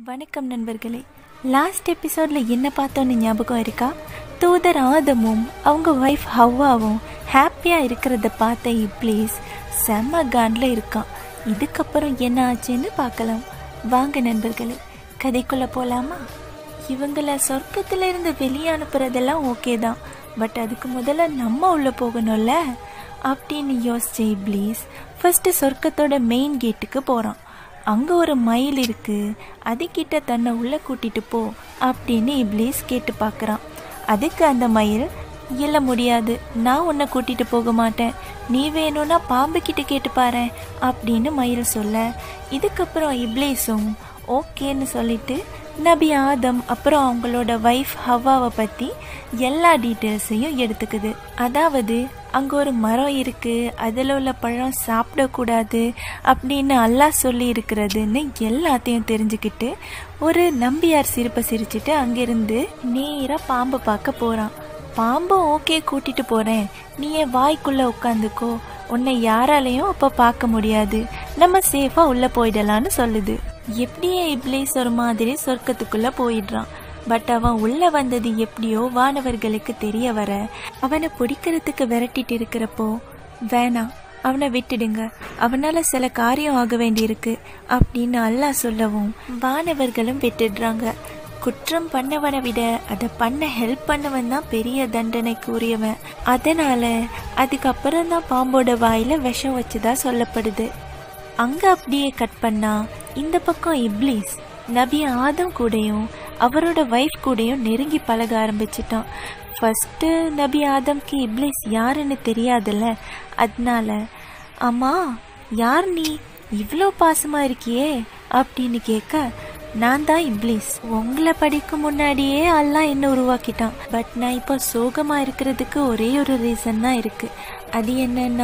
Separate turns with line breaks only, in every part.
வணக்கம் நண்பர்களே லாஸ்ட் எபிசோடில் என்ன பார்த்தோன்னு ஞாபகம் இருக்கா தூதர் ஆதமும் அவங்க ஒய்ஃப் ஹவ்வாவும் ஹாப்பியாக இருக்கிறத பார்த்த இப்ளீஸ் செம்ம காண்டில் இருக்கான் இதுக்கப்புறம் என்ன ஆச்சுன்னு பார்க்கலாம் வாங்க நண்பர்களே கதைக்குள்ளே போகலாமா இவங்கள சொர்க்கத்துல இருந்து வெளியே அனுப்புறதெல்லாம் ஓகே தான் பட் அதுக்கு முதல்ல நம்ம உள்ளே போகணும்ல அப்படின்னு யோசிச்ச இப்ளீஸ் ஃபர்ஸ்ட் சொர்க்கத்தோட மெயின் கேட்டுக்கு போகிறான் அங்கே ஒரு மயில் இருக்கு அதுக்கிட்ட தன்னை உள்ளே கூட்டிட்டு போ அப்படின்னு இப்ளீஸ் கேட்டு பார்க்குறான் அதுக்கு அந்த மயில் இல்லை முடியாது நான் உன்னை கூட்டிட்டு போக மாட்டேன் நீ வேணும்னா பாம்பு கிட்ட கேட்டு பாரு அப்படின்னு மயில் சொல்ல இதுக்கப்புறம் இப்ளீஸும் ஓகேன்னு சொல்லிட்டு நபி ஆதம் அப்புறம் அவங்களோட ஒய்ஃப் ஹவாவை பற்றி எல்லா டீட்டெயில்ஸையும் எடுத்துக்குது அதாவது அங்கே ஒரு மரம் இருக்கு அதில் உள்ள பழம் சாப்பிடக்கூடாது அப்படின்னு அல்லாஹ் சொல்லி இருக்கிறதுன்னு எல்லாத்தையும் தெரிஞ்சுக்கிட்டு ஒரு நம்பியார் சிரிப்பை சிரிச்சிட்டு அங்கிருந்து நேராக பாம்பை பார்க்க போகிறான் பாம்பும் ஓகே கூட்டிட்டு போகிறேன் நீ என் வாய்க்குள்ளே உட்காந்துக்கோ உன்னை யாராலையும் அப்போ பார்க்க முடியாது நம்ம சேஃபாக உள்ளே போயிடலான்னு சொல்லுது எப்படியே இப்ளீஸ் ஒரு மாதிரி சொர்க்கத்துக்குள்ளே போயிடுறான் பட் அவன் உள்ள வந்தது எப்படியோ வானவர்களுக்கு தெரிய வர அவனை பிடிக்கிறதுக்கு விரட்டிட்டு இருக்கிறப்போ வேணாம் அவனை விட்டுடுங்க அவனால சில காரியம் ஆக வேண்டியிருக்கு அப்படின்னு அல்லாஹ் சொல்லவும் வானவர்களும் விட்டுடுறாங்க குற்றம் பண்ணவனை விட அதை பண்ண ஹெல்ப் பண்ணவன் தான் பெரிய தண்டனைக்கு உரியவன் அதனால அதுக்கப்புறம் தான் பாம்போட வாயில விஷம் வச்சுதா சொல்லப்படுது அங்க அப்படியே கட் பண்ணா இந்த பக்கம் இப்ளீஸ் நபி ஆதம் கூடயும் அவரோட ஒய்ஃப் கூடயும் நெருங்கி பழக ஆரம்பிச்சிட்டான் ஃபர்ஸ்ட் நபி ஆதம்க்கு இப்ளீஸ் யாருன்னு தெரியாதுல்ல அதனால அம்மா யார் நீ இவ்வளோ பாசமா இருக்கியே அப்படின்னு கேட்க நான் தான் இப்ளீஸ் உங்களை படிக்கும் முன்னாடியே அல்லாஹ் என்ன உருவாக்கிட்டான் பட் நான் இப்போ சோகமா இருக்கிறதுக்கு ஒரே ஒரு ரீசன் தான் இருக்கு அது என்னன்னா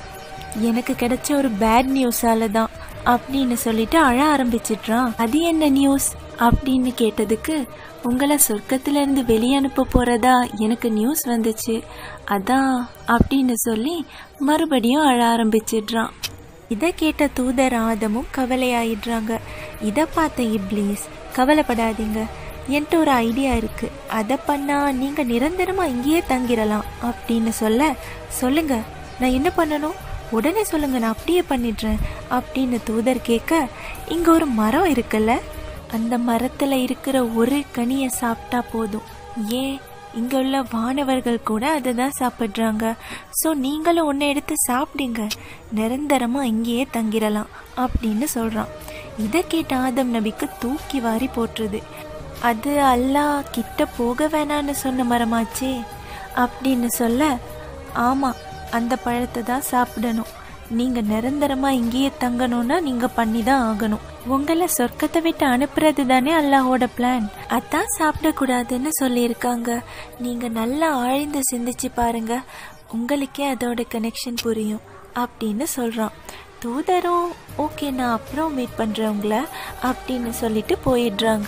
எனக்கு கிடைச்ச ஒரு பேட் நியூஸால தான் அப்படின்னு சொல்லிட்டு அழ ஆரம்பிச்சிட்றான் அது என்ன நியூஸ் அப்படின்னு கேட்டதுக்கு உங்களை சொர்க்கத்துல இருந்து வெளியே அனுப்ப போறதா எனக்கு நியூஸ் வந்துச்சு அதான் அப்படின்னு சொல்லி மறுபடியும் அழ ஆரம்பிச்சிடுறான் இதை கேட்ட தூதர் ஆதமும் கவலையாயிடுறாங்க இதை பார்த்த இப்ளீஸ் கவலைப்படாதீங்க என்கிட்ட ஒரு ஐடியா இருக்கு அதை பண்ணா நீங்க நிரந்தரமா இங்கேயே தங்கிடலாம் அப்படின்னு சொல்ல சொல்லுங்க நான் என்ன பண்ணணும் உடனே சொல்லுங்க நான் அப்படியே பண்ணிடுறேன் அப்படின்னு தூதர் கேட்க இங்க ஒரு மரம் இருக்குல்ல அந்த மரத்துல இருக்கிற ஒரு கனியை சாப்பிட்டா போதும் ஏன் இங்க உள்ள வானவர்கள் கூட அதை தான் சாப்பிட்றாங்க ஸோ நீங்களும் ஒன்று எடுத்து சாப்பிடுங்க நிரந்தரமா இங்கேயே தங்கிடலாம் அப்படின்னு சொல்றான் இதை கேட்ட ஆதம் நபிக்கு தூக்கி வாரி போட்டுருது அது அல்லாஹ் கிட்ட போக வேணான்னு சொன்ன மரமாச்சே அப்படின்னு சொல்ல ஆமா அந்த பழத்தை தான் சாப்பிடணும் நீங்க நிரந்தரமா இங்கேயே தங்கணும்னா நீங்க பண்ணி தான் ஆகணும் உங்களை சொர்க்கத்தை விட்டு அனுப்புறது தானே அல்லாஹோட பிளான் அதான் சாப்பிடக்கூடாதுன்னு சொல்லியிருக்காங்க நீங்க நல்லா ஆழ்ந்து சிந்திச்சு பாருங்க உங்களுக்கே அதோட கனெக்ஷன் புரியும் அப்படின்னு சொல்றான் தூதரும் ஓகே நான் அப்புறம் மீட் பண்றேன் உங்களை அப்படின்னு சொல்லிட்டு போயிடுறாங்க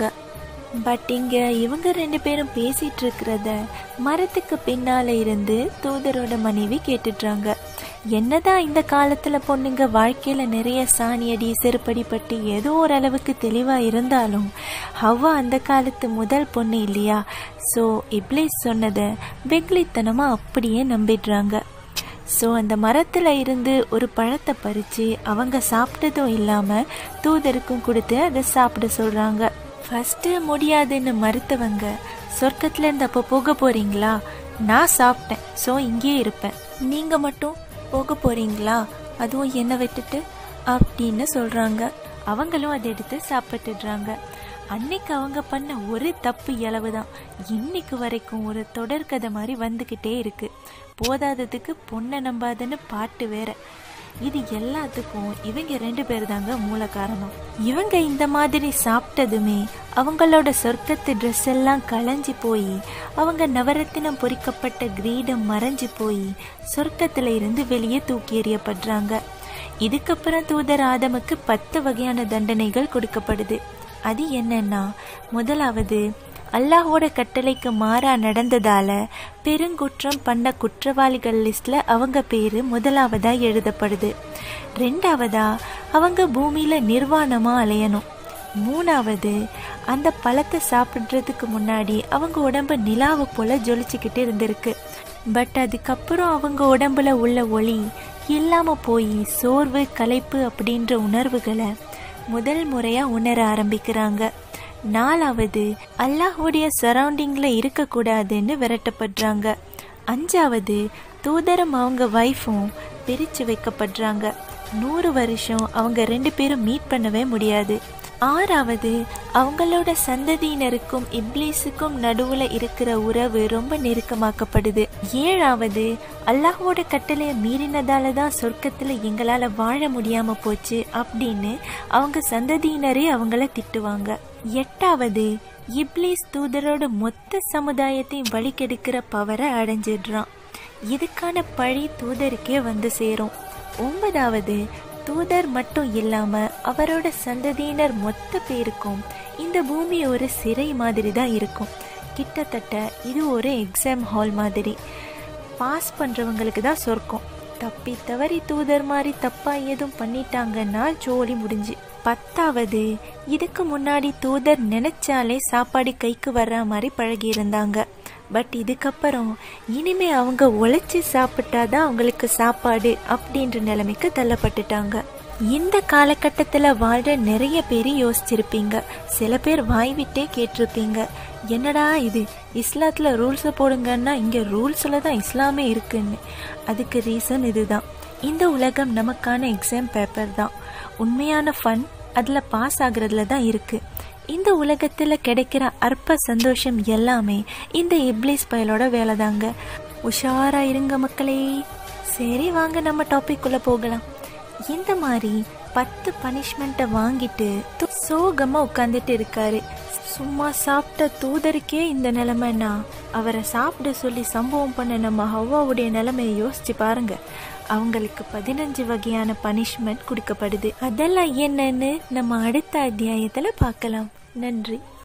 பட் இங்க இவங்க ரெண்டு பேரும் பேசிட்டு இருக்கிறத மரத்துக்கு பின்னால இருந்து தூதரோட மனைவி கேட்டுட்றாங்க என்னதான் இந்த காலத்துல பொண்ணுங்க வாழ்க்கையில நிறைய சாணியடி செருப்படி பட்டு ஏதோ ஓரளவுக்கு தெளிவா இருந்தாலும் ஹவ்வா அந்த காலத்து முதல் பொண்ணு இல்லையா ஸோ இப்ளீஸ் சொன்னதை வெகுளித்தனமா அப்படியே நம்பிடுறாங்க ஸோ அந்த மரத்தில் இருந்து ஒரு பழத்தை பறித்து அவங்க சாப்பிட்டதும் இல்லாமல் தூதருக்கும் கொடுத்து அதை சாப்பிட சொல்கிறாங்க ஃபஸ்ட்டு முடியாதுன்னு மறுத்தவங்க சொர்க்கத்துல இருந்து அப்போ போக போறீங்களா நான் சாப்பிட்டேன் ஸோ இங்கேயே இருப்பேன் நீங்கள் மட்டும் போக போறீங்களா அதுவும் என்னை விட்டுட்டு அப்படின்னு சொல்கிறாங்க அவங்களும் அதை எடுத்து சாப்பிட்டுடுறாங்க அன்னைக்கு அவங்க பண்ண ஒரு தப்பு இளவு தான் இன்னைக்கு வரைக்கும் ஒரு தொடர்கதை மாதிரி வந்துக்கிட்டே இருக்கு போதாததுக்கு பொண்ணை நம்பாதன்னு பாட்டு வேற இது எல்லாத்துக்கும் இவங்க ரெண்டு பேர் தாங்க மூல காரணம் இவங்க இந்த மாதிரி சாப்பிட்டதுமே அவங்களோட சொர்க்கத்து ட்ரெஸ் எல்லாம் களைஞ்சி போய் அவங்க நவரத்தினம் பொறிக்கப்பட்ட கிரீடம் மறைஞ்சு போய் சொர்க்கத்துல இருந்து வெளியே தூக்கி எறியப்படுறாங்க இதுக்கப்புறம் தூதர் ஆதமுக்கு பத்து வகையான தண்டனைகள் கொடுக்கப்படுது அது என்னன்னா முதலாவது அல்லாஹோட கட்டளைக்கு மாறா நடந்ததால பெருங்குற்றம் பண்ண குற்றவாளிகள் லிஸ்ட்ல அவங்க பேரு முதலாவதா எழுதப்படுது ரெண்டாவதா அவங்க பூமியில நிர்வாணமா அலையணும் மூணாவது அந்த பழத்தை சாப்பிட்றதுக்கு முன்னாடி அவங்க உடம்பு நிலாவை போல ஜொலிச்சுக்கிட்டு இருந்திருக்கு பட் அதுக்கப்புறம் அவங்க உடம்புல உள்ள ஒளி இல்லாம போய் சோர்வு களைப்பு அப்படின்ற உணர்வுகளை முதல் முறையா உணர ஆரம்பிக்கிறாங்க நாலாவது அல்லாஹுடைய சரௌண்டிங்ல இருக்கக்கூடாதுன்னு விரட்டப்படுறாங்க அஞ்சாவது தூதரம் அவங்க ஒய்ஃபும் பிரிச்சு வைக்கப்படுறாங்க நூறு வருஷம் அவங்க ரெண்டு பேரும் மீட் பண்ணவே முடியாது ஆறாவது அவங்களோட சந்ததியினருக்கும் இப்லீஸுக்கும் நடுவுல இருக்கிற உறவு ரொம்ப நெருக்கமாக்கப்படுது ஏழாவது அல்லாஹோட கட்டளையை மீறினதால தான் சொர்க்கத்துல எங்களால வாழ முடியாம போச்சு அப்படின்னு அவங்க சந்ததியினரே அவங்கள திட்டுவாங்க எட்டாவது இப்லீஸ் தூதரோட மொத்த சமுதாயத்தையும் வழிகெடுக்கிற பவரை அடைஞ்சிடுறான் இதுக்கான பழி தூதருக்கே வந்து சேரும் ஒன்பதாவது தூதர் மட்டும் இல்லாம அவரோட சந்ததியினர் மொத்த பேருக்கும் இந்த பூமி ஒரு சிறை மாதிரி தான் இருக்கும் கிட்டத்தட்ட இது ஒரு எக்ஸாம் ஹால் மாதிரி பாஸ் பண்றவங்களுக்கு தான் சொர்க்கம் தப்பி தவறி தூதர் மாதிரி தப்பா எதுவும் பண்ணிட்டாங்கன்னா ஜோலி முடிஞ்சு பத்தாவது இதுக்கு முன்னாடி தூதர் நினைச்சாலே சாப்பாடு கைக்கு வர்ற மாதிரி பழகி இருந்தாங்க பட் இதுக்கப்புறம் இனிமே அவங்க உழைச்சி சாப்பிட்டாதான் அவங்களுக்கு சாப்பாடு அப்படின்ற நிலைமைக்கு தள்ளப்பட்டுட்டாங்க இந்த காலகட்டத்தில் வாழ்ற நிறைய பேர் யோசிச்சிருப்பீங்க சில பேர் வாய் விட்டே கேட்டிருப்பீங்க என்னடா இது இஸ்லாத்தில் ரூல்ஸை போடுங்கன்னா இங்கே ரூல்ஸில் தான் இஸ்லாமே இருக்குன்னு அதுக்கு ரீசன் இதுதான் இந்த உலகம் நமக்கான எக்ஸாம் பேப்பர் தான் உண்மையான ஃபன் அதில் பாஸ் ஆகுறதுல தான் இருக்கு இந்த உலகத்தில் கிடைக்கிற அற்ப சந்தோஷம் எல்லாமே இந்த இப்ளிஸ் பயலோட வேலை தாங்க உஷாரா இருங்க மக்களே சரி வாங்க நம்ம டாபிக் உள்ள போகலாம் இந்த மாதிரி பத்து பனிஷ்மெண்ட்டை வாங்கிட்டு து- சோகமா உட்காந்துட்டு இருக்காரு சும்மா சாப்பிட்ட தூதருக்கே இந்த நிலைமைன்னா அவரை சாப்பிட சொல்லி சம்பவம் பண்ண நம்ம ஹவ்வாவுடைய நிலைமையை யோசிச்சு பாருங்க அவங்களுக்கு பதினஞ்சு வகையான பனிஷ்மெண்ட் கொடுக்கப்படுது அதெல்லாம் என்னன்னு நம்ம அடுத்த அத்தியாயத்துல பார்க்கலாம் நன்றி